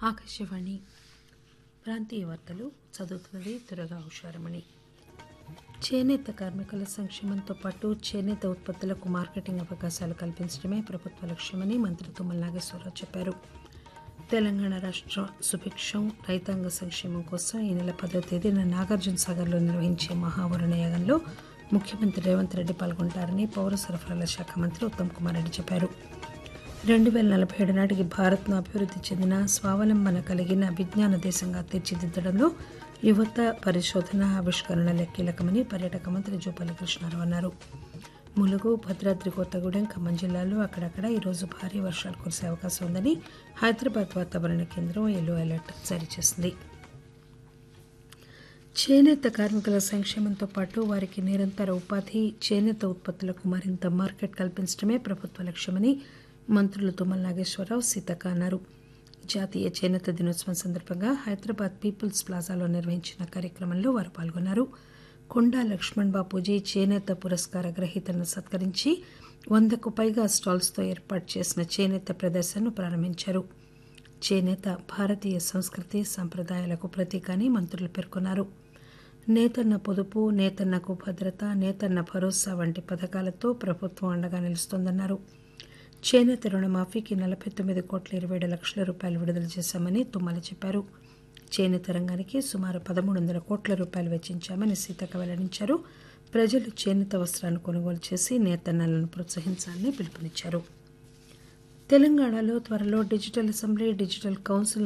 ఆకాశవాణి ప్రాంతీయ వార్తలు చదువుతున్నది తురగా హుషారమణి చేనేత కార్మికుల సంక్షేమంతో పాటు చేనేత ఉత్పత్తులకు మార్కెటింగ్ అవకాశాలు కల్పించడమే ప్రభుత్వ లక్ష్యమని మంత్రి తుమ్మల నాగేశ్వరరావు చెప్పారు తెలంగాణ రాష్ట్ర సుభిక్షం రైతాంగ సంక్షేమం కోసం ఈ నెల పదో తేదీన నాగార్జున సాగర్లో నిర్వహించే మహావరుణ యాగంలో ముఖ్యమంత్రి రేవంత్ రెడ్డి పాల్గొంటారని పౌర సరఫరాల శాఖ మంత్రి ఉత్తమ్ కుమార్ రెడ్డి చెప్పారు రెండు వేల నలభై ఏడు నాటికి భారత్ను అభివృద్ధి చెందిన స్వావలంబన కలిగిన విజ్ఞాన దేశంగా తీర్చిదిద్దడంలో యువత పరిశోధన ఆవిష్కరణలే కీలకమని పర్యాటక మంత్రి జూపల్లి కృష్ణారావు అన్నారు ములుగు భద్రాద్రి కొత్తగూడెం ఖమ్మం జిల్లాల్లో అక్కడక్కడ ఈరోజు భారీ వర్షాలు కురిసే అవకాశం ఉందని హైదరాబాద్ వాతావరణ కేంద్రం ఎల్లో అలర్ట్ జారీ చేసింది చేనేత కార్మికుల సంక్షేమంతో పాటు వారికి నిరంతర ఉపాధి చేనేత ఉత్పత్తులకు మరింత మార్కెట్ కల్పించడమే ప్రభుత్వ లక్ష్యమని మంత్రులు తుమ్మల నాగేశ్వరరావు సీతక్క అన్నారు జాతీయ చేనేత దినోత్సవం సందర్భంగా హైదరాబాద్ పీపుల్స్ ప్లాజాలో నిర్వహించిన కార్యక్రమంలో వారు పాల్గొన్నారు కొండా లక్ష్మణ్ బాపూజీ చేనేత పురస్కార గ్రహీతలను సత్కరించి వందకు పైగా స్టాల్స్తో ఏర్పాటు చేసిన చేనేత ప్రదర్శనను ప్రారంభించారు చేనేత భారతీయ సంస్కృతి సంప్రదాయాలకు ప్రతీక అని మంత్రులు పేర్కొన్నారు నేతన్న పొదుపు నేతన్నకు భద్రత నేతన్న భరోసా వంటి పథకాలతో ప్రభుత్వం అండగా నిలుస్తోందన్నారు చేనేత రుణమాఫీకి నలభై తొమ్మిది కోట్ల ఇరవై ఏడు లక్షల రూపాయలు విడుదల చేశామని తుమ్మల చెప్పారు చేనేత రంగానికి సుమారు పదమూడు వందల కోట్ల రూపాయలు వెచ్చించామని సీతక్క వెల్లడించారు ప్రజలు చేనేత వస్త్రాలను కొనుగోలు చేసి నేతన్నలను ప్రోత్సహించాలని పిలుపునిచ్చారు తెలంగాణలో త్వరలో డిజిటల్ అసెంబ్లీ డిజిటల్ కౌన్సిల్